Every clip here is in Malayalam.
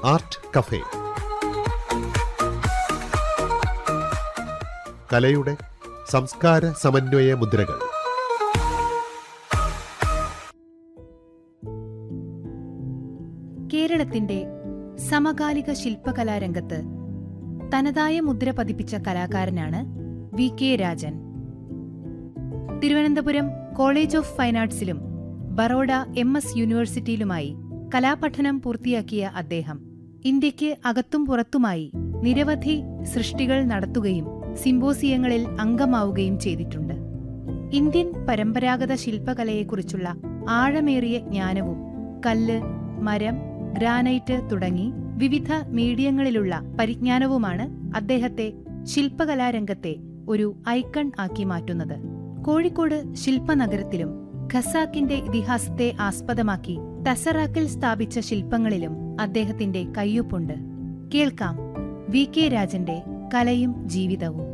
ആർട്ട് കഫേ കലയുടെ സംസ്കാര സമന്വയ മുദ്രകൾ കേരളത്തിന്റെ സമകാലിക ശില്പകലാരംഗത്ത് തനതായ മുദ്ര പതിപ്പിച്ച കലാകാരനാണ് V K Rajan Thiruvananthapuram college of fine ആർട്സിലും ബറോഡ എം എസ് യൂണിവേഴ്സിറ്റിയിലുമായി കലാപഠനം പൂർത്തിയാക്കിയ അദ്ദേഹം ഇന്ത്യക്ക് അകത്തും പുറത്തുമായി നിരവധി സൃഷ്ടികൾ നടത്തുകയും സിംബോസിയങ്ങളിൽ അംഗമാവുകയും ചെയ്തിട്ടുണ്ട് ഇന്ത്യൻ പരമ്പരാഗത ശില്പകലയെക്കുറിച്ചുള്ള ആഴമേറിയ ജ്ഞാനവും കല്ല് മരം ഗ്രാനൈറ്റ് തുടങ്ങി വിവിധ മീഡിയങ്ങളിലുള്ള പരിജ്ഞാനവുമാണ് അദ്ദേഹത്തെ ശില്പകലാരംഗത്തെ ഒരു ഐക്കൺ ആക്കി മാറ്റുന്നത് കോഴിക്കോട് ശില്പനഗരത്തിലും ഖസാക്കിന്റെ ഇതിഹാസത്തെ ആസ്പദമാക്കി തസറാക്കിൽ സ്ഥാപിച്ച ശില്പങ്ങളിലും അദ്ദേഹത്തിന്റെ കയ്യൊപ്പുണ്ട് കേൾക്കാം വി കെ രാജന്റെ കലയും ജീവിതവും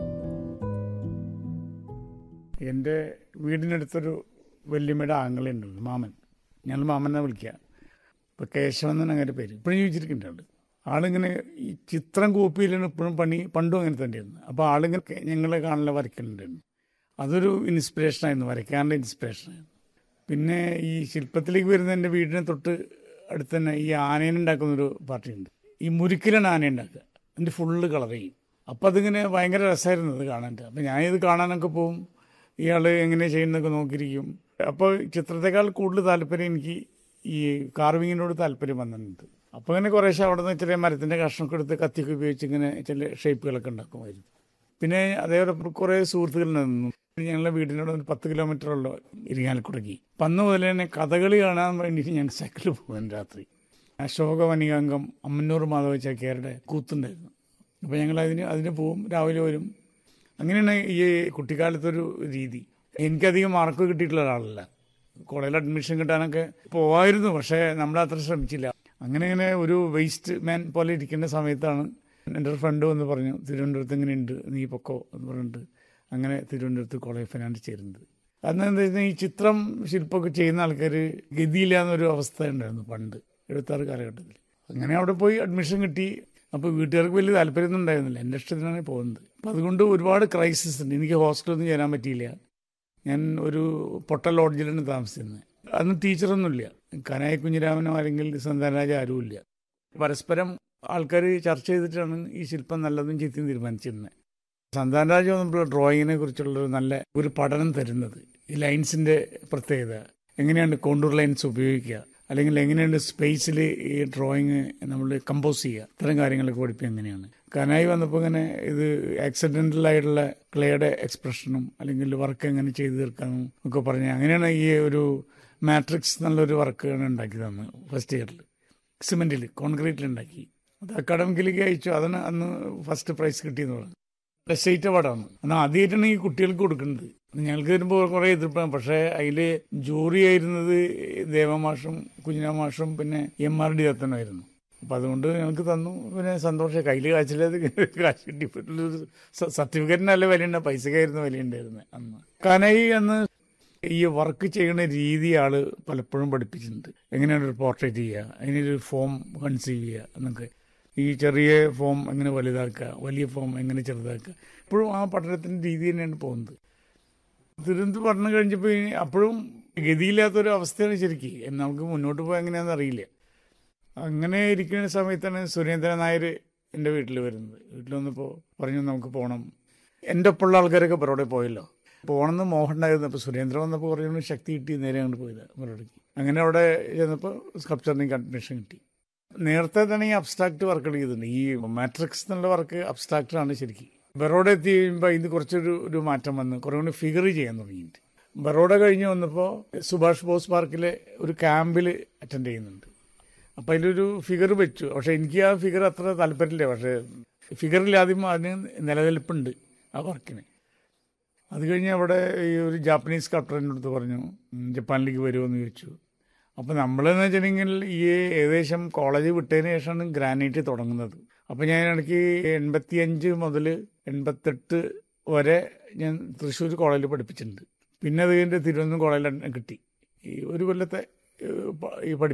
എൻ്റെ വീടിനടുത്തൊരു വല്യമ്മയുടെ ആങ്ങളുണ്ട് മാമൻ ഞങ്ങൾ മാമനെ വിളിക്കുക ഇപ്പോൾ കേശവൻ എന്നാണ് അങ്ങനെ പേര് ഇപ്പോഴും ജീവിച്ചിരിക്കുന്നുണ്ട് ആളിങ്ങനെ ഈ ചിത്രം കോപ്പി ചെയ്യലാണ് ഇപ്പോഴും പണി പണ്ടും അങ്ങനെ തന്നെയായിരുന്നു അപ്പോൾ ആളിങ്ങനെ കെ- ഞങ്ങളെ കാണാനുള്ള വരയ്ക്കലുണ്ടായിരുന്നു അതൊരു ഇൻസ്പിറേഷനായിരുന്നു വരയ്ക്കാനുള്ള ഇൻസ്പിറേഷനായിരുന്നു പിന്നെ ഈ ശില്പത്തിലേക്ക് വരുന്ന എൻ്റെ വീടിന് തൊട്ട് അടുത്ത് തന്നെ ഈ ആനേനെ ഉണ്ടാക്കുന്നൊരു പാർട്ടിയുണ്ട് ഈ മുരിക്കിലാണ് ആന ഉണ്ടാക്കുക അതിൻ്റെ ഫുള്ള് കളർ ചെയ്യും അപ്പം അതിങ്ങനെ ഭയങ്കര രസമായിരുന്നു അത് കാണാനായിട്ട് അപ്പം ഞാനിത് കാണാനൊക്കെ പോവും ഇയാൾ എങ്ങനെ ചെയ്യുന്നതൊക്കെ നോക്കിയിരിക്കും അപ്പോൾ ചിത്രത്തെക്കാൾ കൂടുതൽ താല്പര്യം എനിക്ക് ഈ കാർവിങ്ങിനോട് താല്പര്യം വന്നിട്ടുണ്ട് അപ്പോൾ ഇങ്ങനെ കുറേശ്ശെ അവിടെ നിന്ന് ചെറിയ മരത്തിൻ്റെ കഷ്ണമൊക്കെ എടുത്ത് കത്തിയൊക്കെ ഉപയോഗിച്ച് ഇങ്ങനെ ചില ഷേപ്പുകളൊക്കെ ഉണ്ടാക്കുമായിരുന്നു പിന്നെ അതേപോലെ കുറേ സുഹൃത്തുക്കൾ നിന്നു ഞങ്ങളുടെ വീടിനോട് ഒരു പത്ത് കിലോമീറ്റർ ഉള്ള ഇരിങ്ങാലക്കുടക്കി അപ്പം അന്ന് മുതൽ തന്നെ കഥകളി കാണാൻ വേണ്ടിയിട്ട് ഞാൻ സൈക്കിളിൽ പോകും രാത്രി അശോക വനികാംഗം അമ്മന്നൂർ മാധവ ചാക്യാരുടെ കൂത്തുണ്ടായിരുന്നു അപ്പോൾ ഞങ്ങൾ അതിന് അതിന് പോവും രാവിലെ വരും അങ്ങനെയാണ് ഈ കുട്ടിക്കാലത്തൊരു രീതി എനിക്കധികം മാർക്ക് കിട്ടിയിട്ടുള്ള ഒരാളല്ല കോളേജിൽ അഡ്മിഷൻ കിട്ടാനൊക്കെ പോവായിരുന്നു പക്ഷേ നമ്മൾ അത്ര ശ്രമിച്ചില്ല അങ്ങനെ ഇങ്ങനെ ഒരു വേസ്റ്റ് മാൻ പോലെ ഇരിക്കുന്ന സമയത്താണ് എൻ്റെ ഒരു ഫ്രണ്ട് വന്ന് പറഞ്ഞു തിരുവനന്തപുരത്ത് ഇങ്ങനെയുണ്ട് നീ പൊക്കോ എന്ന് പറഞ്ഞിട്ട് അങ്ങനെ തിരുവനന്തപുരത്ത് കോളേജ് ഫൈനാൻസ് ചേരുന്നത് അന്ന് എന്താ വെച്ചാൽ ഈ ചിത്രം ശില്പമൊക്കെ ചെയ്യുന്ന ആൾക്കാർ ഗതിയില്ല എന്നൊരു അവസ്ഥ ഉണ്ടായിരുന്നു പണ്ട് എഴുപത്താറ് കാലഘട്ടത്തിൽ അങ്ങനെ അവിടെ പോയി അഡ്മിഷൻ കിട്ടി അപ്പോൾ വീട്ടുകാർക്ക് വലിയ താല്പര്യമൊന്നും ഉണ്ടായിരുന്നില്ല എൻ്റെ ഇഷ്ടത്തിനാണ് പോകുന്നത് അപ്പോൾ അതുകൊണ്ട് ഒരുപാട് ക്രൈസിസ് ഉണ്ട് എനിക്ക് ഹോസ്റ്റലൊന്നും ചേരാൻ പറ്റിയില്ല ഞാൻ ഒരു പൊട്ട ലോഡ്ജിലാണ് താമസിക്കുന്നത് അന്ന് ടീച്ചറൊന്നുമില്ല കനായ കുഞ്ഞിരാമനോ അല്ലെങ്കിൽ സന്താനരാജ ആരുമില്ല പരസ്പരം ആൾക്കാർ ചർച്ച ചെയ്തിട്ടാണ് ഈ ശില്പം നല്ലതും ചീത്തയും തീരുമാനിച്ചിരുന്നത് സന്താനരാജ വന്നപ്പോൾ ഡ്രോയിങ്ങിനെ കുറിച്ചുള്ള ഒരു നല്ല ഒരു പഠനം തരുന്നത് ഈ ലൈൻസിൻ്റെ പ്രത്യേകത എങ്ങനെയാണ് കോണ്ടൂർ ലൈൻസ് ഉപയോഗിക്കുക അല്ലെങ്കിൽ എങ്ങനെയാണ് സ്പേസിൽ ഈ ഡ്രോയിങ് നമ്മൾ കമ്പോസ് ചെയ്യുക ഇത്തരം കാര്യങ്ങളൊക്കെ പഠിപ്പിക്കുക എങ്ങനെയാണ് കനായി വന്നപ്പോൾ ഇങ്ങനെ ഇത് ആക്സിഡൻ്റൽ ആയിട്ടുള്ള ക്ലേയുടെ എക്സ്പ്രഷനും അല്ലെങ്കിൽ വർക്ക് എങ്ങനെ ചെയ്തു തീർക്കാനും ഒക്കെ പറഞ്ഞ് അങ്ങനെയാണ് ഈ ഒരു മാട്രിക്സ് എന്നുള്ളൊരു വർക്കാണ് ഉണ്ടാക്കി തന്നത് ഫസ്റ്റ് ഇയറിൽ സിമെൻറ്റിൽ കോൺക്രീറ്റിൽ ഉണ്ടാക്കി അത് അക്കാഡമിക്കിലേക്ക് അയച്ചു അതിന് അന്ന് ഫസ്റ്റ് പ്രൈസ് കിട്ടിയെന്ന് പറഞ്ഞു സ്റ്റേറ്റ് അവാർഡാണ് എന്നാൽ ആദ്യമായിട്ടാണ് ഈ കുട്ടികൾക്ക് കൊടുക്കുന്നത് ഞങ്ങൾക്ക് വരുമ്പോൾ കുറേ എതിർപ്പാണ് പക്ഷേ അതിൽ ജൂറി ആയിരുന്നത് ദേവമാഷും കുഞ്ഞിനാമാഷും പിന്നെ എം ആർ ഡി ദത്തനായിരുന്നു അപ്പം അതുകൊണ്ട് ഞങ്ങൾക്ക് തന്നു പിന്നെ സന്തോഷം കയ്യിൽ കാച്ചിലത് കാശ് കിട്ടിയപ്പോഴൊരു സർട്ടിഫിക്കറ്റിന് നല്ല വിലയുണ്ട് പൈസക്കായിരുന്നു വിലയുണ്ടായിരുന്നത് അന്ന് കനൈ അന്ന് ഈ വർക്ക് ചെയ്യുന്ന രീതി ആള് പലപ്പോഴും പഠിപ്പിച്ചിട്ടുണ്ട് എങ്ങനെയാണ് ഒരു പോർട്രേറ്റ് ചെയ്യുക അതിനൊരു ഫോം കൺസീവ് ചെയ്യുക എന്നൊക്കെ ഈ ചെറിയ ഫോം എങ്ങനെ വലുതാക്കുക വലിയ ഫോം എങ്ങനെ ചെറുതാക്കുക ഇപ്പോഴും ആ പഠനത്തിൻ്റെ രീതി തന്നെയാണ് പോകുന്നത് തിരുവനന്തപുരം പഠനം കഴിഞ്ഞപ്പോൾ ഇനി അപ്പോഴും ഗതിയില്ലാത്തൊരു അവസ്ഥയാണ് ശരിക്കും നമുക്ക് മുന്നോട്ട് പോകാൻ എങ്ങനെയാണെന്ന് അറിയില്ല അങ്ങനെ ഇരിക്കുന്ന സമയത്താണ് സുരേന്ദ്രൻ നായർ എൻ്റെ വീട്ടിൽ വരുന്നത് വീട്ടിൽ വന്നപ്പോൾ പറഞ്ഞു നമുക്ക് പോകണം എൻ്റെ ഒപ്പമുള്ള ആൾക്കാരൊക്കെ പുറകെ പോയല്ലോ പോകണമെന്ന് മോഹൻ ഉണ്ടായിരുന്നു അപ്പോൾ സുരേന്ദ്രൻ വന്നപ്പോൾ കുറേ ശക്തി കിട്ടി നേരെ അങ്ങോട്ട് പോയത് പുറകേക്ക് അങ്ങനെ അവിടെ ചെന്നപ്പോൾ സ്കൾപ്ചറിന് അഡ്മിഷൻ കിട്ടി നേരത്തെ തന്നെ ഈ അബ്സ്ട്രാക്ട് വർക്കുകൾ ചെയ്തിട്ടുണ്ട് ഈ മാട്രിക്സ് എന്നുള്ള വർക്ക് അബ്സ്ട്രാക്ട് ആണ് ശരിക്കും ബറോഡ എത്തി കഴിയുമ്പോൾ ഇത് കുറച്ചൊരു ഒരു മാറ്റം വന്ന് കുറേ കൂടി ഫിഗർ ചെയ്യാൻ തുടങ്ങിയിട്ട് ബറോഡ കഴിഞ്ഞ് വന്നപ്പോൾ സുഭാഷ് ബോസ് പാർക്കിലെ ഒരു ക്യാമ്പിൽ അറ്റൻഡ് ചെയ്യുന്നുണ്ട് അപ്പോൾ അതിലൊരു ഫിഗർ വെച്ചു പക്ഷേ എനിക്ക് ആ ഫിഗർ അത്ര താല്പര്യമില്ല പക്ഷേ ഫിഗറിൽ ആദ്യം അതിന് നിലനിൽപ്പുണ്ട് ആ വർക്കിന് അത് കഴിഞ്ഞ് അവിടെ ഈ ഒരു ജാപ്പനീസ് സ്കൾപ്റ്ററിൻ്റെ അടുത്ത് പറഞ്ഞു ഉം, ജപ്പാനിലേക്ക് വരുമോ എന്ന് ചോദിച്ചു അപ്പോൾ നമ്മളെന്ന് വെച്ചിട്ടുണ്ടെങ്കിൽ ഈ ഏകദേശം കോളേജ് വിട്ടതിന് ശേഷമാണ് ഗ്രാനൈറ്റ് തുടങ്ങുന്നത് അപ്പോൾ ഞാൻ ഇടയ്ക്ക് എൺപത്തി അഞ്ച് മുതൽ എൺപത്തെട്ട് വരെ ഞാൻ തൃശ്ശൂർ കോളേജിൽ പഠിപ്പിച്ചിട്ടുണ്ട് പിന്നെ അത് കഴിഞ്ഞിട്ട് തിരുവനന്തപുരം കോളേജിൽ കിട്ടി ഈ ഒരു കൊല്ലത്തെ ഏഹ്, പ- ഈ പഠി